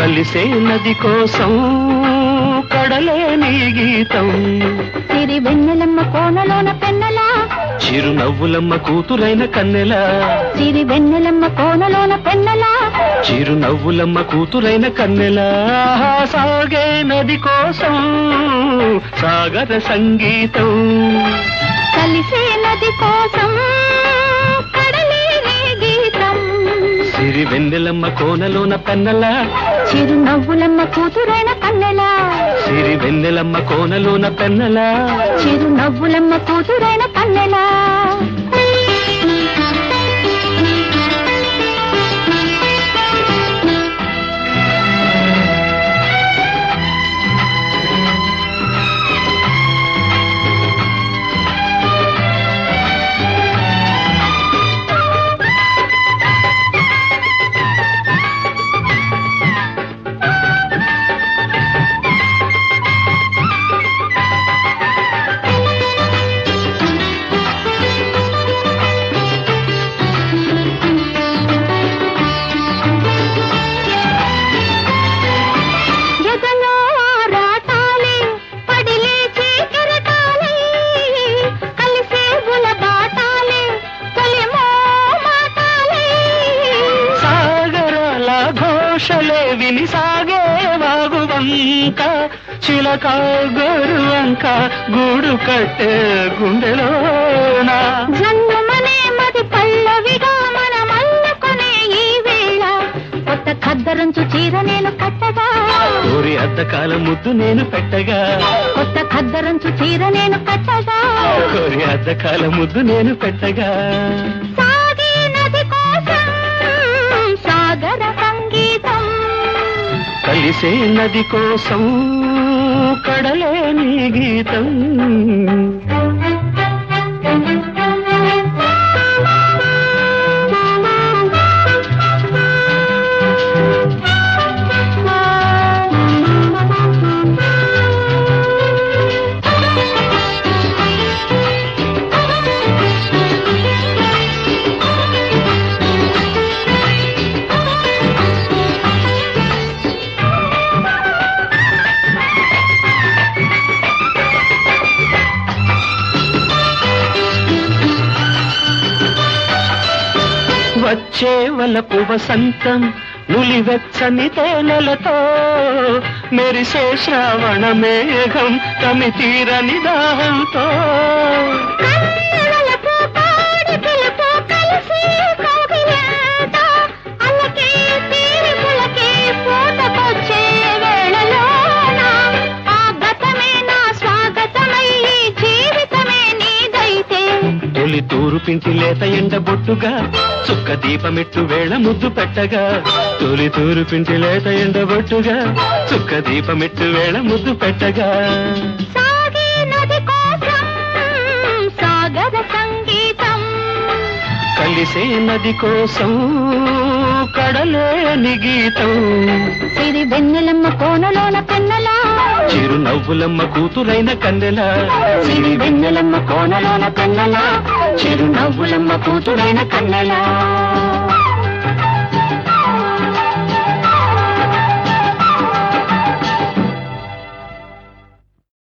కలిసే నది కోసం కడలే నీ గీతం సిరి వెన్నెలమ్మ కోనలోన పెన్నలా చిరునవ్వులమ్మ కూతురైన కన్నెలా సిరి వెన్నెలమ్మ కోనలోన పెన్నలా చిరునవ్వులమ్మ కూతురైన కన్నెలా సాగే నది కోసం సాగర సంగీతం కలిసే నది కోసం కడలే నీ గీతం సిరి వెన్నెలమ్మ కోనలోన పెన్నెలా చిరునవ్వులమ్మ కూతురైన కన్నెలా సిరి వెన్నెలమ్మ కోనలోన పెన్నెలా చిరునవ్వులమ్మ కూతురైన కన్నెలా ఎదలో రాటాలే పడిలేచే కెరటాలే కలిసే బుల బాటాలే తొలిమో మాటాలే సాగరాల ఘోషలే విని సాగే వాగువంక చిలక గోరువంక గూడు కట్టే గుండెలోన జన్మనే మది పల్లవిగా మనం అల్లుకునే ఈ వేళ కొత్త ఖద్దరంచు చీర నేను కట్టగా ఊరి అద్దకాల ముద్దు నేను పెట్టగా కొత్త ఖద్దరంచు చీర నేను కట్టగా కోరి అద్దకాల ముద్దు నేను పెట్టగా సాగే నది కోసం సాగర సంగీతం కలిసే నది కోసం కడలే నీ గీతం వచ్చే వలపు వసంతం నులివెచ్చని తేనెలతో మెరిసే శ్రావణ మేఘం తమి తీరని దాహంతో కన్నులతో పాడి పిలుపు కలిసి కౌగిలింత అల్లకే తీరి పులకే పూటకొచ్చే వేళలోన ఆ గతమే నా స్వాగతమై ఈ జీవితమే నీదైతే తొలి తూరు పింటి లేత ఎండ బొట్టుగా చుక్క దీపమెట్టు వేళ ముద్దు పెట్టగా తొలి తూరు పింటి లేత ఎండ బొట్టుగా చుక్క దీపమెట్టు వేళ ముద్దు పెట్టగా సాగే నది కోసం సాగర సంగీతం కలిసే నది కోసం కడలే ని గీతం సిరి వెన్నెలమ్మ కోనలోన పెన్నలా చిరునవ్వులమ్మ కూతురైన కన్నెల సిరి వెన్నెలమ్మ కోనలోన కన్నెల చిరునవ్వులమ్మ కూతురైన కన్నెల